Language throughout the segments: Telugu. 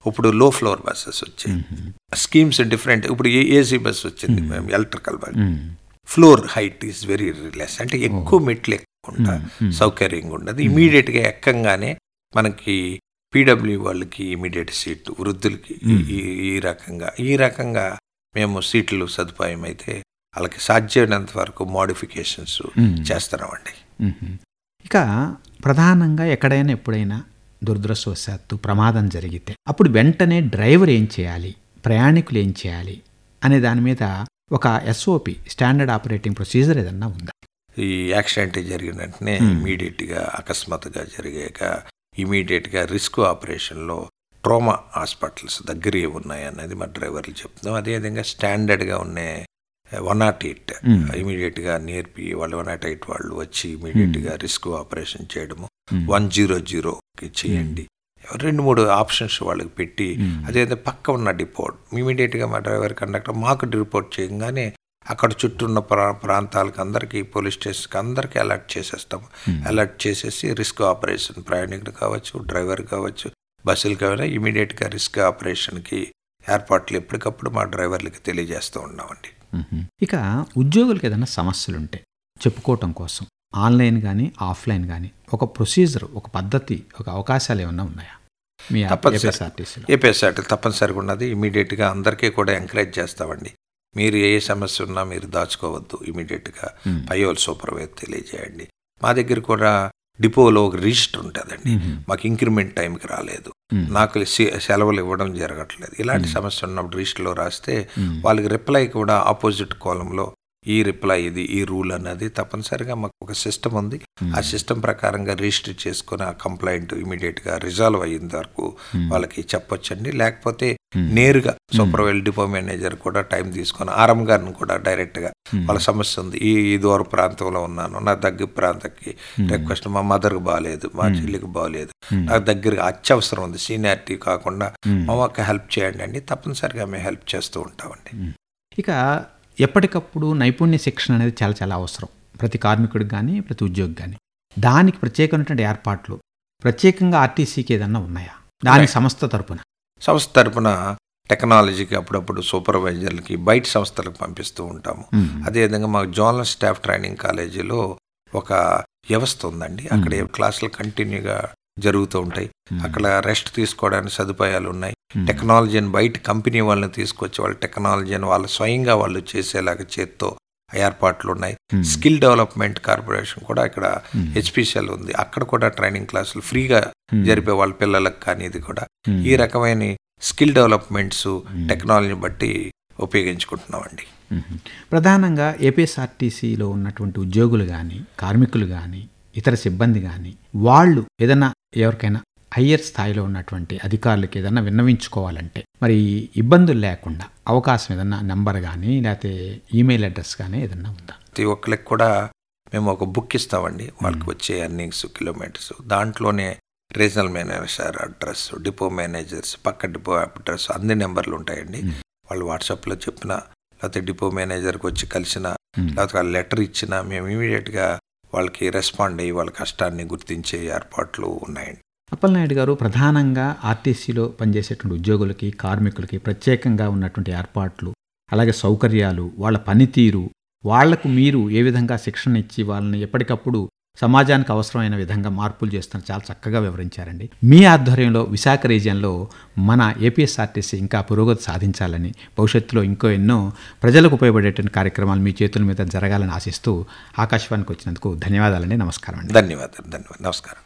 ఇప్పుడు లో ఫ్లోర్ బస్సెస్ వచ్చాయి స్కీమ్స్ డిఫరెంట్ ఇప్పుడు ఏసీ బస్ వచ్చింది electrical bus floor height is very less అంటే ఎక్కువ మెట్లు ఎక్కువ సౌకర్యంగా ఉండదు ఇమీడియట్గా ఎక్కంగానే మనకి పీడబ్ల్యూ వాళ్ళకి ఇమీడియట్ సీట్ వృద్ధులకి ఈ- ఈ- ఈ రకంగా ఈ రకంగా మేము సీట్లు సదుపాయం అయితే వాళ్ళకి సాధ్యమైనంత వరకు మోడిఫికేషన్స్ చేస్తున్నామండి మ్మ్. ఇక ప్రధానంగా ఎక్కడైనా ఎప్పుడైనా దురదృష్టవశాత్తు ప్రమాదం జరిగితే అప్పుడు వెంటనే డ్రైవర్ ఏం చేయాలి ప్రయాణికులు ఏం చేయాలి అనే దాని మీద ఒక ఎస్ఓపి స్టాండర్డ్ ఆపరేటింగ్ ప్రొసీజర్ ఏదన్నా ఉందా ఈ యాక్సిడెంట్ జరిగిన వెంటనే ఇమీడియట్గా అకస్మాత్తుగా జరిగాక ఇమీడియట్గా రిస్క్ ఆపరేషన్లో ట్రోమా హాస్పిటల్స్ దగ్గర ఏ ఉన్నాయి అన్నది మా డ్రైవర్లు చెప్తున్నాం అదేవిధంగా స్టాండర్డ్గా ఉన్న వన్ నాట్ ఎయిట్ ఇమీడియట్గా నేర్పి వాళ్ళు వన్ నాట్ ఎయిట్ వాళ్ళు వచ్చి ఇమీడియట్గా రిస్క్ ఆపరేషన్ చేయడము వన్ జీరో జీరోకి చేయండి రెండు మూడు ఆప్షన్స్ వాళ్ళకి పెట్టి అదేవిధంగా పక్క ఉన్న డిపోట్ ఇమీడియట్గా మా డ్రైవర్ కండక్టర్ మాకు రిపోర్ట్ చేయగానే అక్కడ చుట్టూ ఉన్న ప్రా ప్రాంతాలకు అందరికీ పోలీస్ స్టేషన్కి అందరికీ అలర్ట్ చేసేస్తాము అలర్ట్ చేసేసి రిస్క్ ఆపరేషన్ ప్రయాణికుడు కావచ్చు డ్రైవర్ కావచ్చు బస్సులు కావాలి ఇమీడియట్గా రిస్క్ ఆపరేషన్కి ఏర్పాట్లు ఎప్పటికప్పుడు మా డ్రైవర్లకి తెలియజేస్తూ ఉన్నామండి మ్మ్. ఇక ఉద్యోగులకు ఏదైనా సమస్యలు ఉంటే చెప్పుకోవటం కోసం ఆన్లైన్ కానీ ఆఫ్లైన్ కానీ ఒక ప్రొసీజర్ ఒక పద్ధతి ఒక అవకాశాలు ఏమన్నా ఉన్నాయా మీ తప్పనిసరి. ఏపీఎస్ఆర్టీసీలో ఏపీఎస్ఆర్టీ తప్పనిసరిగా ఉన్నది ఇమీడియట్గా అందరికీ కూడా ఎంకరేజ్ చేస్తామండి మీరు ఏ సమస్య ఉన్నా మీరు దాచుకోవద్దు ఇమీడియట్గా పయోల్ సూపర్వైజర్ తెలియజేయండి మా దగ్గర కూడా డిపోలో ఒక రిజిస్టర్ ఉంటుందండి మాకు ఇంక్రిమెంట్ టైంకి రాలేదు నాకు సె- సెలవులు ఇవ్వడం జరగట్లేదు ఇలాంటి సమస్య ఉన్నప్పుడు రిజిస్టర్లో రాస్తే వాళ్ళకి రిప్లై కూడా ఆపోజిట్ కాలంలో ఈ రిప్లై ఇది ఈ రూల్ అన్నది తప్పనిసరిగా మాకు ఒక సిస్టమ్ ఉంది ఆ సిస్టమ్ ప్రకారంగా రిజిస్టర్ చేసుకుని ఆ కంప్లైంట్ ఇమీడియట్ గా రిజాల్వ్ అయ్యేంత వరకు వాళ్ళకి చెప్పొచ్చండి లేకపోతే నేరుగా సూపర్వైజర్ డిపో మేనేజర్ కూడా టైం తీసుకొని ఆరం గారిని కూడా డైరెక్ట్ గా వాళ్ళ సమస్య ఉంది ఈ ఈ దూర ప్రాంతంలో ఉన్నాను నా దగ్గర ప్రాంతానికి రిక్వెస్ట్ మా మదర్కి బాగాలేదు మా చెల్లికి బాగాలేదు నాకు దగ్గరగా అత్యవసరం ఉంది సీనియారిటీ కాకుండా మా అక్క హెల్ప్ చేయండి అండి తప్పనిసరిగా మేము హెల్ప్ చేస్తూ ఉంటామండి ఇక ఎప్పటికప్పుడు నైపుణ్య శిక్షణ అనేది చాలా చాలా అవసరం ప్రతి కార్మికుడికి కానీ ప్రతి ఉద్యోగి కానీ దానికి ప్రత్యేకమైనటువంటి ఏర్పాట్లు ప్రత్యేకంగా ఆర్టీసీకి ఏదన్నా ఉన్నాయా దాని సంస్థ తరపున సంస్థ తరపున టెక్నాలజీకి అప్పుడప్పుడు సూపర్వైజర్లకి బయట సంస్థలకు పంపిస్తూ ఉంటాము అదేవిధంగా మాకు జోనల్ స్టాఫ్ ట్రైనింగ్ కాలేజీలో ఒక వ్యవస్థ ఉందండి అక్కడ ఏ క్లాసులు కంటిన్యూగా జరుగుతూ ఉంటాయి అక్కడ రెస్ట్ తీసుకోవడానికి సదుపాయాలు ఉన్నాయి టెక్నాలజీని బయట కంపెనీ వాళ్ళని తీసుకొచ్చి వాళ్ళ టెక్నాలజీని వాళ్ళు స్వయంగా వాళ్ళు చేసేలాగా చేత్తో ఏర్పాట్లు ఉన్నాయి స్కిల్ డెవలప్మెంట్ కార్పొరేషన్ కూడా ఇక్కడ హెచ్పిసిఎల్ ఉంది అక్కడ కూడా ట్రైనింగ్ క్లాసులు ఫ్రీగా జరిపే వాళ్ళ పిల్లలకు కానీ ఇది కూడా ఈ రకమైన స్కిల్ డెవలప్మెంట్స్ టెక్నాలజీని బట్టి ఉపయోగించుకుంటున్నామండి మ్మ్. ప్రధానంగా ఏపీఎస్ఆర్టీసీలో ఉన్నటువంటి ఉద్యోగులు కానీ కార్మికులు కానీ ఇతర సిబ్బంది కానీ వాళ్ళు ఏదైనా ఎవరికైనా హయ్యర్ స్థాయిలో ఉన్నటువంటి అధికారులకు ఏదైనా విన్నవించుకోవాలంటే మరి ఇబ్బందులు లేకుండా అవకాశం ఏదన్నా నెంబర్ కానీ లేకపోతే ఈమెయిల్ అడ్రస్ కానీ ఏదన్నా ఉందా ప్రతి ఒక్కరికి కూడా మేము ఒక బుక్ ఇస్తామండి వాళ్ళకి వచ్చే ఎర్నింగ్స్ కిలోమీటర్స్ దాంట్లోనే regional manager address depot managers పక్క డిపో అడ్రస్ అన్ని నెంబర్లు ఉంటాయండి వాళ్ళు వాట్సాప్లో చెప్పిన లేకపోతే డిపో మేనేజర్కి వచ్చి కలిసిన లేకపోతే వాళ్ళు లెటర్ ఇచ్చినా మేము ఇమీడియట్గా వాళ్ళకి రెస్పాండ్ అయ్యి వాళ్ళ కష్టాన్ని గుర్తించే ఏర్పాట్లు ఉన్నాయండి అప్పలనాయుడు గారు ప్రధానంగా ఆర్టీసీలో పనిచేసేటువంటి ఉద్యోగులకి కార్మికులకి ప్రత్యేకంగా ఉన్నటువంటి ఏర్పాట్లు అలాగే సౌకర్యాలు వాళ్ళ పనితీరు వాళ్లకు మీరు ఏ విధంగా శిక్షణ ఇచ్చి వాళ్ళని ఎప్పటికప్పుడు సమాజానికి అవసరమైన విధంగా మార్పులు చేస్తున్న చాలా చక్కగా వివరించారండి మీ ఆధ్వర్యంలో విశాఖ రీజియన్లో మన ఏపీఎస్ఆర్టీసీ ఇంకా పురోగతి సాధించాలని భవిష్యత్తులో ఇంకో ఎన్నో ప్రజలకు ఉపయోగపడేటువంటి కార్యక్రమాలు మీ చేతుల మీద జరగాలని ఆశిస్తూ ఆకాశవాణికి వచ్చినందుకు ధన్యవాదాలండి నమస్కారం అండి ధన్యవాదాలు ధన్యవాదాలు నమస్కారం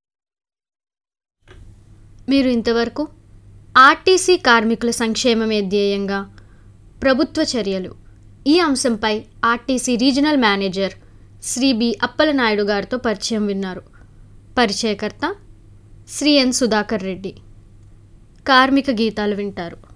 మీరు ఇంతవరకు ఆర్టీసీ కార్మికుల సంక్షేమమే ధ్యేయంగా ప్రభుత్వ చర్యలు ఈ అంశంపై RTC regional manager Shri B Appalanaidu గారితో పరిచయం విన్నారు పరిచయకర్త శ్రీ ఎన్ సుధాకర్ రెడ్డి కార్మిక గీతాలు వింటారు